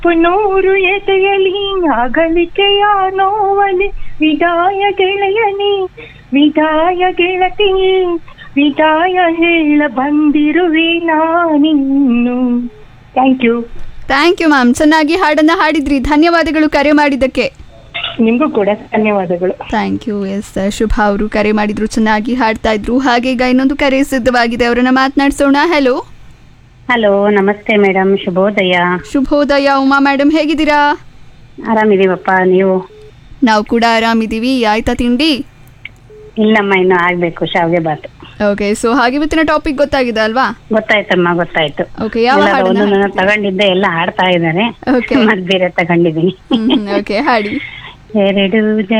ಪುನೂರು ಎದೆಯಲಿ ಅಗಲಿಕೆಯ ನೋವಲಿ ವಿದಾಯ ಗೆಳೆಯನಿ ವಿದಾಯ ಗೆಳತಿ ವಿದಾಯ ಹೇಳ ಬಂದಿರುವೆ ನಾನಿನ್ನು thank you thank you ma'am ಚೆನ್ನಾಗಿ ಹಾಡನ್ನ ಹಾಡಿದ್ರಿ ಧನ್ಯವಾದಗಳು ಕರೆ ಮಾಡಿದ್ದಕ್ಕೆ ನಿಮಗೂ ಕೂಡ ಧನ್ಯವಾದಗಳು ಥ್ಯಾಂಕ್ ಯು ಎಸ್ ಶುಭ ಅವರು ಕರೆ ಮಾಡಿದ್ರು ಚೆನ್ನಾಗಿ ಹಾಡ್ತಾ ಇದ್ರು ಹಾಗೆ ಈಗ ಇನ್ನೊಂದು ಕರೆ ಸಿದ್ಧವಾಗಿದೆ ಅವರನ್ನ ಮಾತನಾಡಿಸೋಣ ಹಲೋ ಹಲೋ ನಮಸ್ತೆ ಮೇಡಮ್ ಶುಭೋದಯ ಶುಭೋದಯ ಉಮಾ ಮೇಡಮ್ ಹೇಗಿದ್ದೀರಾ ಆರಾಮಿದೀವಪ್ಪ ನೀವು ನಾವು ಕೂಡ ಆರಾಮಿದ್ದೀವಿ ಆಯ್ತಾ ತಿಂಡಿ ಇಲ್ಲಮ್ಮ ಇನ್ನು ಆಗ್ಬೇಕು ಶಾವ್ಗೆ ಬಾತ್ ಓಕೆ ಸೊ ಹಾಗೆ ಇವತ್ತಿನ ಟಾಪಿಕ್ ಗೊತ್ತಾಗಿದೆ ಅಲ್ವಾ ಗೊತ್ತಾಯ್ತಮ್ಮ ಗೊತ್ತಾಯ್ತು ಓಕೆ ಯಾವ ಎಲ್ಲ ಹಾಡನ್ನ ಒಂದೊಂದನ್ನ ತಗೊಂಡಿದ್ದೆ ಎಲ್ಲ ಹಾಡ್ತಾ ಇದ್ದಾರೆ Okay. ಮತ್ ಬೇರೆ ತಗೊಂಡಿದ್ದೀನಿ ಓಕೆ ಹಾಡಿ ಎರಡು